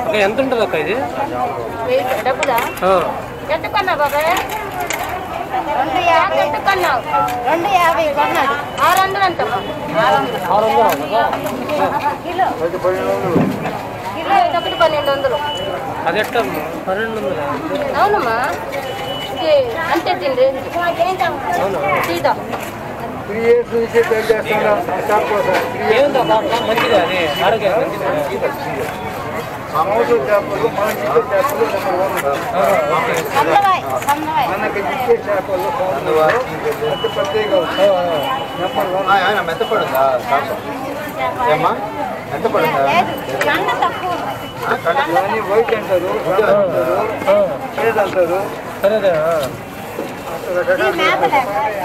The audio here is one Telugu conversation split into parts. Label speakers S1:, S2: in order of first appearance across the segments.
S1: ఎంత ఉంటుంది అక్క ఇది
S2: డబ్బులా
S1: ఆ,
S2: ఎంత కొన్నావు బాబాయ్ రెండు యాభై ఎంత కొన్నావు రెండు యాభై కొన్నాడు ఆరు వందలు అంటమ్మా ఆరు వందలు
S1: ఆరు వందలు అవుతుందా?
S2: కిలో కిలో ఇది ఒకటి పన్నెండు వందలు
S1: అది ఎట్ట పన్నెండు వందలు
S2: అవునమ్మా ఇది అంతే తిండి
S1: అవునా
S2: సీదా
S3: త్రీ ఇయర్స్ నుంచి ట్రై చేస్తున్నా షాప్ కోసం
S1: ఏందా మంచిది అది ఆరోగ్యం మంచిది
S3: సమోసా చేపలు మన చికెన్ చేపలు నెంబర్ వన్
S1: ఆ, ఓకే.
S2: సన్నవాయి సన్నవాయి
S3: మనకి ఇచ్చే చేపలు పెద్ద పెద్దగా
S1: ఆ, ఆ.
S3: నెంబర్ వన్
S4: ఆయన మెత్తపడుందా కాసం ఏమ్మా మెత్తపడుందా
S2: లేదు కండ తక్కువ ఉంది.
S3: ఇవన్నీ వైట్ అంటారు రెడ్ అంటారు
S1: ఆ,
S3: షేడ్ అంటారు
S1: సరేదే ఆ.
S2: ఇది మేత లేక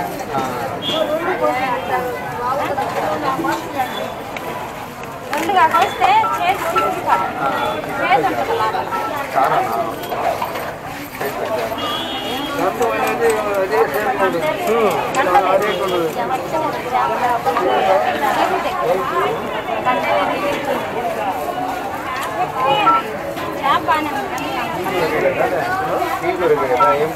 S2: రెండుగా కోస్తే చేతి చిక్కుతాడు చేతి ఉంటుంది లోపల.
S4: చాలా
S3: మొత్తం అనేది అదే సేమ్ ఉండదు
S1: ఉమ్.
S3: అదే ఉండదు
S2: చేప బాగానే ఉంది.
S4: టీ దొరికి కదా ఏం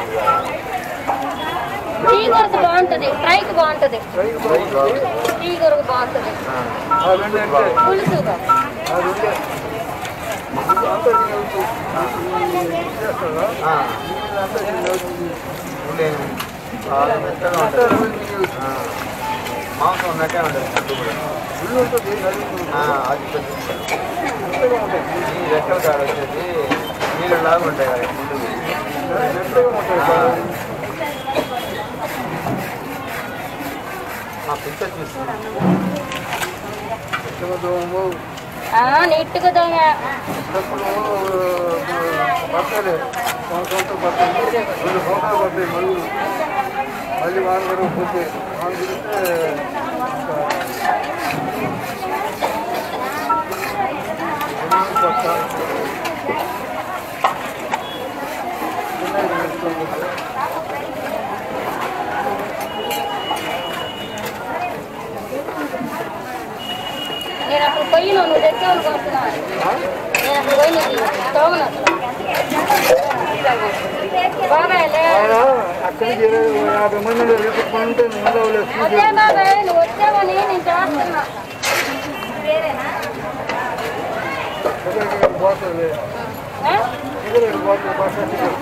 S2: టీ కొరకు బాగుంటది ఫ్రైకి బాగుంటది టీ కొరకు బాగుంటది
S3: ఆ రెండు అంటే
S2: పులుసుగా
S3: ఆ రెండు అంతా తినవచ్చు చేస్తారా అంతా తినవచ్చు
S4: చాలా మెత్తగా
S3: అంతా
S4: ఉంటుంది
S3: తినవచ్చు
S4: ఆ. మాంసం ఉన్నట్టే ఉంటుంది ఫుడ్ కూడా
S3: ఉల్లి ఉంటుంది నలుగురు
S4: ఆ, అది కొంచెం
S3: మెత్తగా ఉంటుంది
S4: ఈ రెక్కల కాడ వచ్చేసి నీళ్ళు లాగా ఉంటాయి కదా ఫుడ్
S3: మెత్తగా ఉంటుంది బాగా.
S4: మా పిక్చర్ చూస్తున్నాం
S3: మెత్తగా దోమలు,
S2: నీట్గా దోమ
S3: డబ్బులు, బట్టలు సంవత్సరంతో బట్టలు రెండు సంవత్సరాలు పడతాయి మళ్ళీ మళ్ళీ వాన వరకు పోతే వాన కురిస్తే
S2: నేను అక్కడ పోయిన నువ్వు తెచ్చావు అనుకుంటున్నా నేను అక్కడ పోయిన తోమను అసలు బాబాయ్ లే
S3: ఆయన అక్కడికి ఇరవై యాభై మంది రేపుకుంటే ఉండవలేదు
S2: అదే బాబాయ్ నువ్వు వచ్చావని నేను చేస్తున్నా
S3: పోతుంది
S2: ఆ?
S3: ఇక్కడ పోతుంది బస్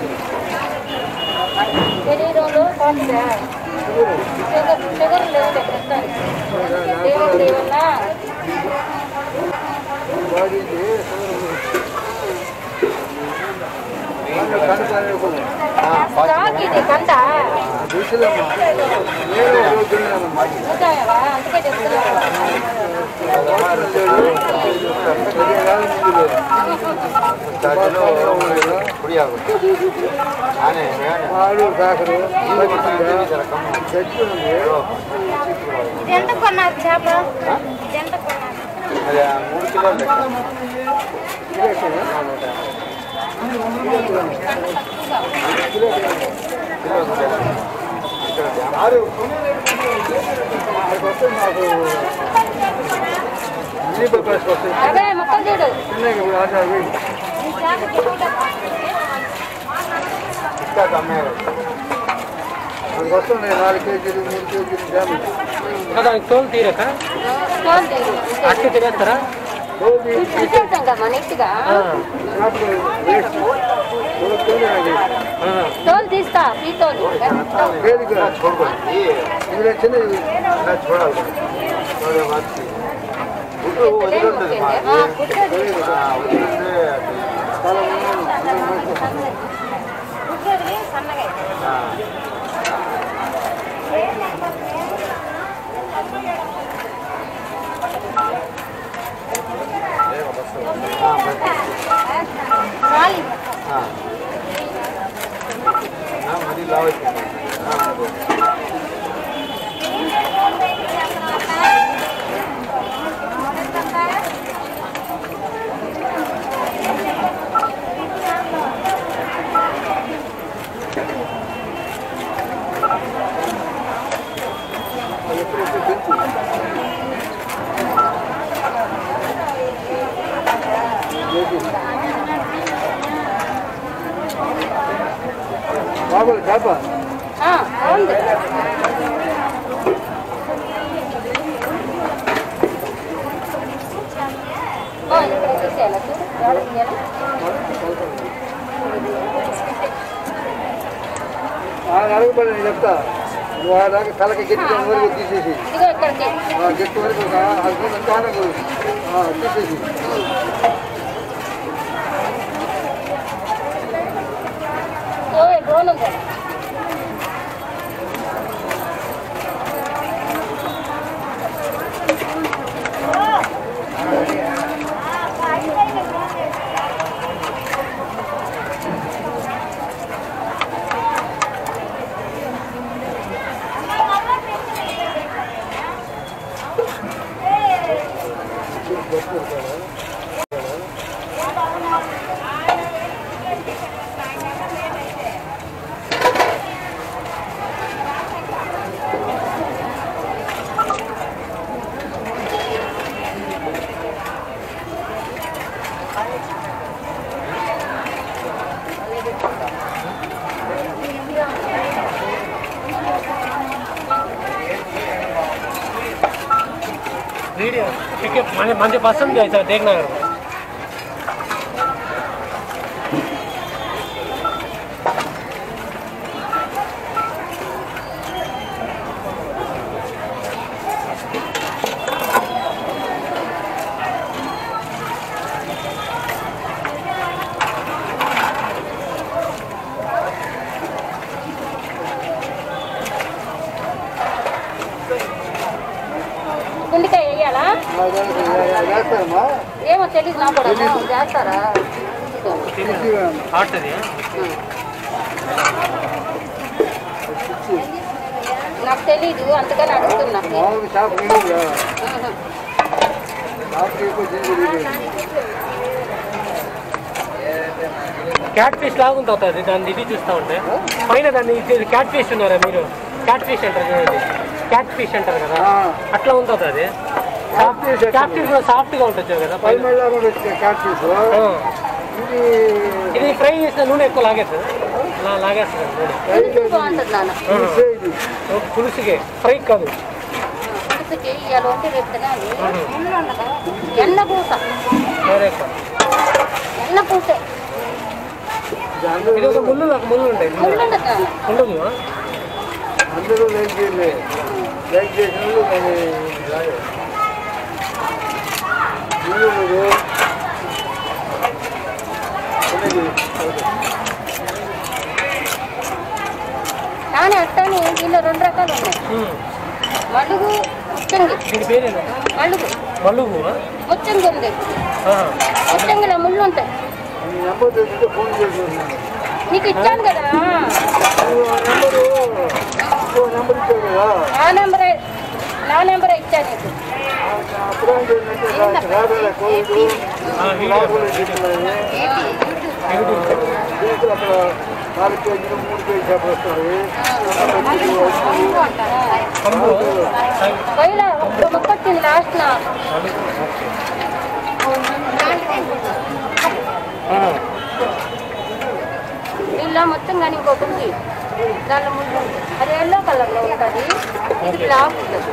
S2: శరీరంలో పోతుందా షుగర్ షుగర్ లేదు ప్రస్తుతానికి దేవుడు దేవన్నా
S3: బాడీకి కనుక
S2: స్టాక్ ఇది కంట
S3: చూసిలమ్మా నేను రోజు తిన్నానమ్మా
S2: చూసావా అందుకే చెప్తున్నాను
S4: పుడి ఆಗುತ್ತೆ ನಾನೇ ನಾನೇ
S3: ఆడు దాకరు
S4: రకం
S3: చెట్టు ఉంది
S2: ఇది ఎంత కొన్నారు చేప ఇది ఎంత కొన్నారు
S4: అది ఆ మూడు కిలోలు లెక్క కిలో ఉంటుంది. ఇక్కడ డ్యామ్
S3: వస్తే మాకు మినీ పేపర్స్ వస్తాయి
S2: అదే మొక్కలు చూడు
S3: చిన్నగా ఇప్పుడు ఆట అవి
S2: ఈ చేప కిలోగా
S4: ఇసుక అమ్మారు
S3: అది వస్తున్నాయి నాలుగు కేజీలు మూడు కేజీలు డ్యామేజ్
S1: దానికి తోలు తీరక
S2: తోలు తీరు
S1: అట్టు తినేస్తారా
S3: రోజు
S2: తీసేసాం కదా నీట్గా
S1: ఆ,
S3: షాప్లో వేస్ట్ తోడు
S1: ఆ.
S2: తోలు తీస్తా ఈ తోలు
S3: వేదిక
S4: చూడుకోండి
S3: ఇందులో చిన్నది
S4: ఇలా చూడాలి చూడే మార్చి గుడ్డు వదిలి ఉంటుంది మాది
S2: ఆ, గుడ్డది.
S4: ఆ, వదిలితే అది
S3: చాలా మంది
S2: గుడ్డది సన్నగా అయితే.
S4: ఆ, ఆ, బయట.
S2: చాలు.
S4: ఆ. ఆ, మరీ లావు అయిపోయింది. ఆ, అనుకో.
S3: ఎప్పుడైతే పెంచు చేప
S2: ఆ, బాగుంది ఆ, ఇక్కడ తీసేయాలా చూడు ఎవరు తీయాలి
S3: ఆయన అడగబడి నేను చెప్తా నువ్వు ఆ దాకా తలకి గట్టి వరకు తీసేసి
S2: ఇదిగో ఇక్కడికి
S3: ఆ గట్టి వరకు ఒక హస్బెండ్ అంతా తీసేసి
S2: ఓయ్ డ్రోన్ ఉంది
S1: वीडियो ठीक है मुझे मुझे पसंद है सर देखना
S2: గుండెకాయ వేయాలా
S3: వేస్తారమ్మా
S2: ఏమో తెలియదు నాకు కూడా చేస్తారా
S3: తీసి
S1: हॉट है
S2: నాకు తెలీదు అందుకని అడుగుతున్నా
S3: మామూలుగా చేప నిండు
S2: ఆహా.
S3: చేపకి ఎక్కువ తెలియదు
S1: క్యాట్ ఫిష్ లాగుంది అవుతుంది దాన్ని ఇది చూస్తూ ఉంటే పైన దాన్ని క్యాట్ ఫిష్ ఉన్నారా మీరు క్యాట్ ఫిష్ అంటారు చూడండి క్యాట్ ఫిష్ అంటారు కదా
S3: ఆ.
S1: అట్లా ఉంది అవుతుంది
S3: Cat fish ఎట్లా
S1: క్యాట్ ఫిష్ కూడా సాఫ్ట్గా ఉంటుంది కదా
S3: పై
S1: పైన
S3: మళ్ళా కూడా వచ్చే క్యాట్ పీస్
S1: ఆ.
S3: ఇది
S1: ఇది ఫ్రై చేసిన నూనె ఎక్కువ లాగేస్తుంది అలా లాగేస్తుంది నూనె
S2: పులుసు బాగుంటుంది నాన్న
S3: పులుసే ఇది
S1: పులుసుకే ఫ్రై కాదు
S2: పులుసుకి ఇవాళ వంటి రేపు తినాలి ఎన్న పూస
S1: వేరే ఎక్కువ.
S2: ఎన్న పూసే
S3: ఇది అందరూ
S1: ఇది ఒక ముళ్ళు నాకు ముళ్ళు ఉంటాయి
S2: ముళ్ళు ఉండదు నాన్న
S1: ఉండదు ఆ?
S3: అందరూ లైక్ చేయలే లైక్ చేసిన వాళ్ళు దాన్ని లాగే ఇల్లు ఉండదు. చిన్నది.
S2: కానీ అట్టాని దీనిలో రెండు రకాలు ఉన్నాయి
S1: ఉమ్.
S2: మలుగు ముచ్చంగి
S1: దీని పేరేనా
S2: మలుగు
S1: మలుగు ఆ?
S2: ముచ్చంగి ఉంది
S1: ఆహా.
S2: ముచ్చంగిలో ముళ్ళు ఉంటాయి
S3: నీ నెంబర్ తెలిస్తే ఫోన్ చేస్తున్నాను
S2: నీకు ఇచ్చాను కదా
S3: నువ్వు ఆ నెంబరు ఇంకో నెంబర్ ఇచ్చావు కదా
S2: ఆ నెంబరే నా నెంబరే ఇచ్చాను నీకు
S3: అప్పుడు ఏంటంటే రాబోయే కోవిడ్
S1: ఆ, వీడియో.
S3: రాబోయే చేస్తున్నాయి
S1: యూట్యూబ్
S3: చేతులు అక్కడ నాలుగు కేజీలు మూడు కేజీ చేపలు వస్తాయి
S1: పంపు
S2: పోయిన ఒక్క ముక్క వచ్చింది లాస్ట్ నా
S1: ఆ.
S2: దీనిలో మొత్తం కానీ ఇంకొక ఉంది దానిలో ముందు ఉంది. అది ఎల్లో కలర్లో ఉంటుంది ఇది బ్లాక్ ఉంటుంది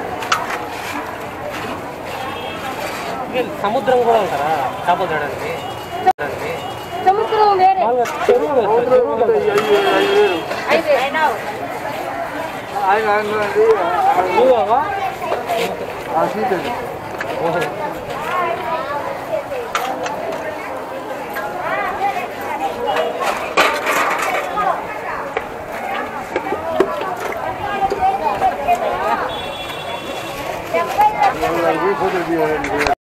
S1: ఇది సముద్రం కూడా ఉంటారా చేపలు తేడానికి
S2: సముద్రం వేరే
S1: మామూలుగా చెరువు కదా సార్, చెరువు కదా.
S2: ఐదు అయినా
S3: ఆయన ఆయన
S1: నువ్వా?
S3: ఆ సీట్ అది
S1: ఓహో.
S3: ఫోటో తీయాలండి